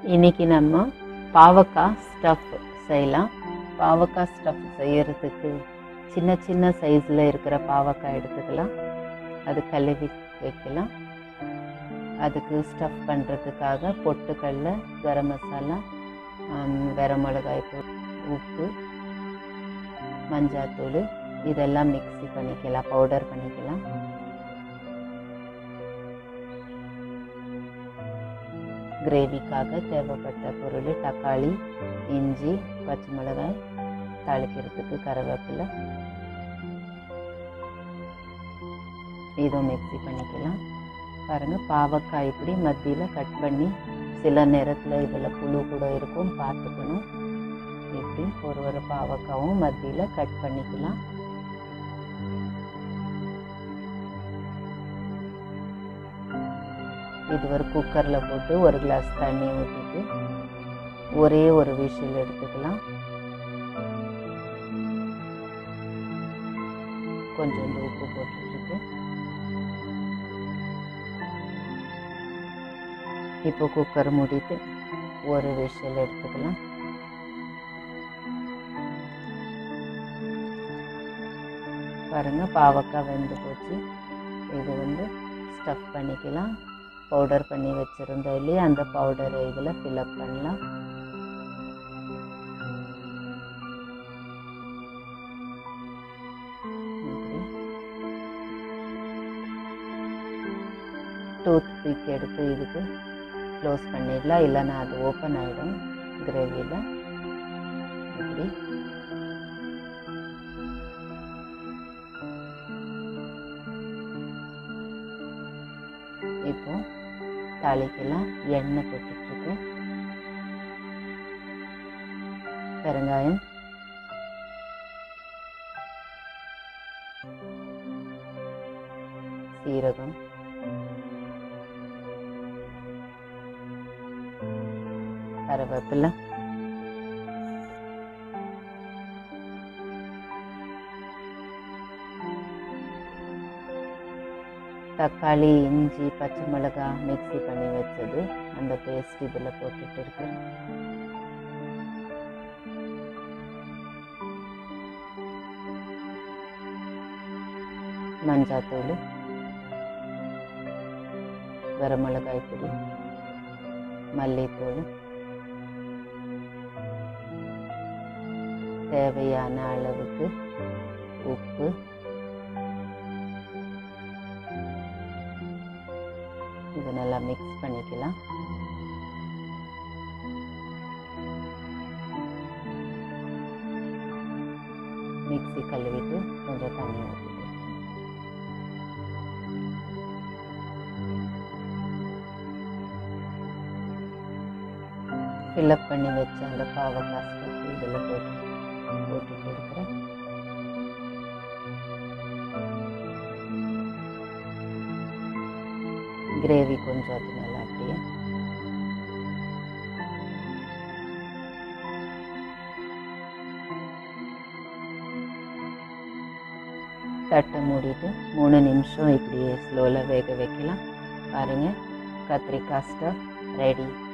இன்னைக்கு நம்ம பாவக்காய் ஸ்டஃப் செய்யலாம் பாவக்காய் ஸ்டஃப் செய்யறதுக்கு சின்ன சின்ன சைஸில் இருக்கிற பாவக்காய் எடுத்துக்கலாம் அது கழுவி வைக்கலாம் அதுக்கு ஸ்டஃப் பண்ணுறதுக்காக பொட்டுக்கடல கரம் மசாலா ஆம், வெர மிளகாய் தூள் உப்பு மஞ்சாத்தூள் இதெல்லாம் மிக்ஸி பண்ணிக்கலாம் பவுடர் பண்ணிக்கலாம் கிரேவிக்காக தேவைப்பட்ட பொருள் தக்காளி இஞ்சி பச்சை மிளகாய் தாளிக்கிறதுக்கு கருவேப்பிலை இதுவும் மிக்ஸி பண்ணிக்கலாம் பாருங்கள் பாவக்காய் இப்படி மத்தியில் கட் பண்ணி சில நேரத்தில் இதில் புழு கூட இருக்கும் பார்த்துக்கணும் இப்படி ஒரு ஒரு பாவக்காவும் மத்தியில் கட் பண்ணிக்கலாம் இது ஒரு குக்கரில் போட்டு ஒரு கிளாஸ் தண்ணி ஊற்றிட்டு ஒரே ஒரு விஷில் எடுத்துக்கலாம் கொஞ்சோண்டு உப்பு போட்டுட்டு இப்போ குக்கர் மூடிட்டு ஒரு விஷில் எடுத்துக்கலாம் பாருங்க பாவக்காய் வெந்து போச்சு இது வந்து ஸ்டஃப் பண்ணிக்கலாம் பவுடர் பண்ணி வச்சுருந்தோம் இல்லையா அந்த பவுடரை இதில் ஃபில்அப் பண்ணலாம் இப்படி டூத் பிக் எடுத்து இதுக்கு க்ளோஸ் பண்ணிடலாம் இல்லைன்னா அது ஓப்பன் ஆகிடும் கிரேவியில் இப்படி இப்போ தாளிக்கெல்லாம் எண்ணெய் போட்டுட்ருக்கேன் பெருங்காயம் சீரகம் கருவேப்பிலை தக்காளி இஞ்சி பச்சை மிளகாய் மிக்ஸி பண்ணி வச்சது அந்த பேஸ்ட் இதில் போட்டுட்டு இருக்கேன் மஞ்சாத்தூள் வரமிளகாய் பொடி மல்லித்தூள் தேவையான அளவுக்கு உப்பு இது நல்லா மிக்ஸ் பண்ணிக்கலாம் மிக்ஸி கழுவிட்டு கொஞ்சம் தண்ணி ஊற்றிட்டு ஃபில்அப் பண்ணி வச்ச அந்த பாவக்காய் ஸ்டஃப் இதில் போட்டு போட்டுட்டு இருக்கிறேன் கிரேவி கொஞ்சம் அது நல்லா அப்படியே தட்டை மூடிட்டு மூணு நிமிஷம் இப்படியே ஸ்லோவில் வேக வைக்கலாம் பாருங்கள் கத்திரிக்காய் ஸ்டஃப் ரெடி